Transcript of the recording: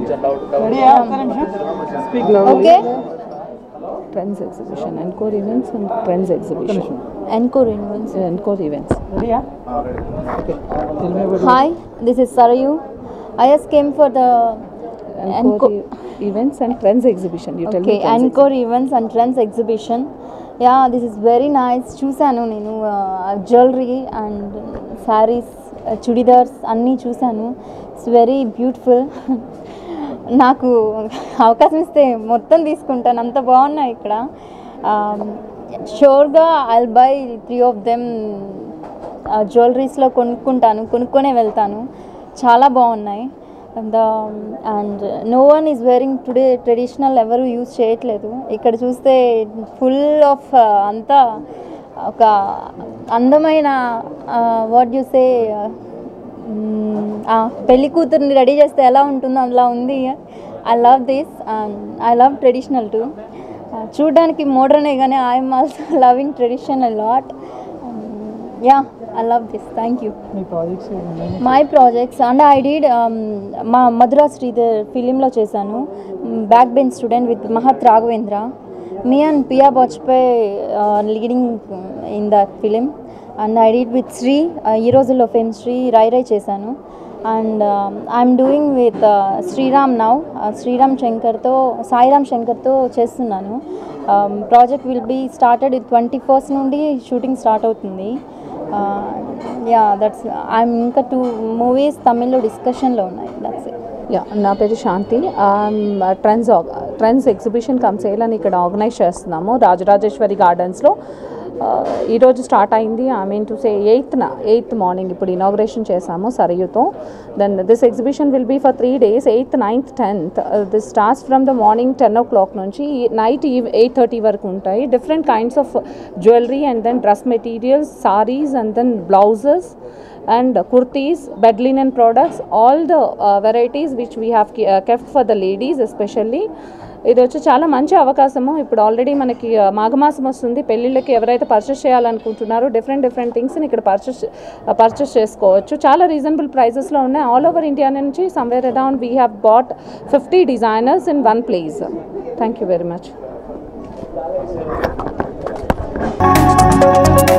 Okay. Trends exhibition, Encore events and Trends exhibition. Encore Events. Encore events. Hi, this is Sarayu. I just came for the Encore Encore. e- events and Trends exhibition. You tell Okay, me Trends Encore Events and Trends Exhibition. Yeah, this is very nice. చూశాను నేను jewellery and saris chudidars అన్నీ చూశాను it's very beautiful నాకు అవకాశం ఇస్తే మొత్తం తీసుకుంటాను అంత బాగున్నాయి ఇక్కడ షూర్గా I'll buy three of them జ్యువెలరీస్లో కొనుక్కుంటాను కొనుక్కొనే వెళ్తాను చాలా బాగున్నాయి and and no one is wearing today traditional ఎవరు యూజ్ చేయట్లేదు ఇక్కడ చూస్తే ఫుల్ ఆఫ్ అంతా ఒక అందమైన వాట్ యు సే పెళ్లి కూతుర్ని రెడీ చేస్తే ఎలా ఉంటుందో అలా ఉంది I love this and I love traditional too చూడడానికి మోడర్నే కానీ I'm also loving tradition lot yeah I love this thank you మీ projects my projects and I did మా మధురా శ్రీధర్ ఫిలింలో చేశాను back bench student with Mahat Raghavendra me and Piya Bajpayee leading in the film and I did with Sri Ee Rojullo fame Sri Rai Rai చేశాను and I'm doing with Sriram now Sriram శంకర్తో సాయిరామ్ శంకర్తో చేస్తున్నాను project will be started twenty first నుండి shooting start అవుతుంది yeah that's I'm ఇంకా two movies తమిళ్లో డిస్కషన్లో ఉన్నాయి దట్స్ యా నా పేరు Shanti trends trends exhibition cum sale అని ఇక్కడ ఆర్గనైజ్ చేస్తున్నాము రాజరాజేశ్వరి గార్డెన్స్లో ఈరోజు స్టార్ట్ అయింది ఐ మీన్ టు సే ఎయిత్న ఎయిత్ మార్నింగ్ ఇప్పుడు ఇనాగ్రేషన్ చేసాము సరయుతో then this exhibition will be for three days eighth ninth tenth this starts from the morning ten o'clock నుంచి నైట్ ఎయిట్ థర్టీ వరకు ఉంటాయి different kinds of jewellery and then dress materials saris and then blouses and kurtis, bed linen products, all the uh, varieties which we have ke- uh, kept for the ladies especially. ఇది వచ్చి చాలా మంచి అవకాశము ఇప్పుడు already మనకి uh, మాఘమాసం వస్తుంది పెళ్ళిళ్ళకి ఎవరైతే పర్చేస్ చేయాలనుకుంటున్నారో డిఫరెంట్ డిఫరెంట్ థింగ్స్ని ఇక్కడ పర్చేస్ పర్చేస్ చేసుకోవచ్చు చాలా రీజనబుల్ ప్రైజెస్లో ఉన్నాయి ఆల్ ఓవర్ ఇండియా నుంచి somewhere around we have brought fifty designers in one place thank you very much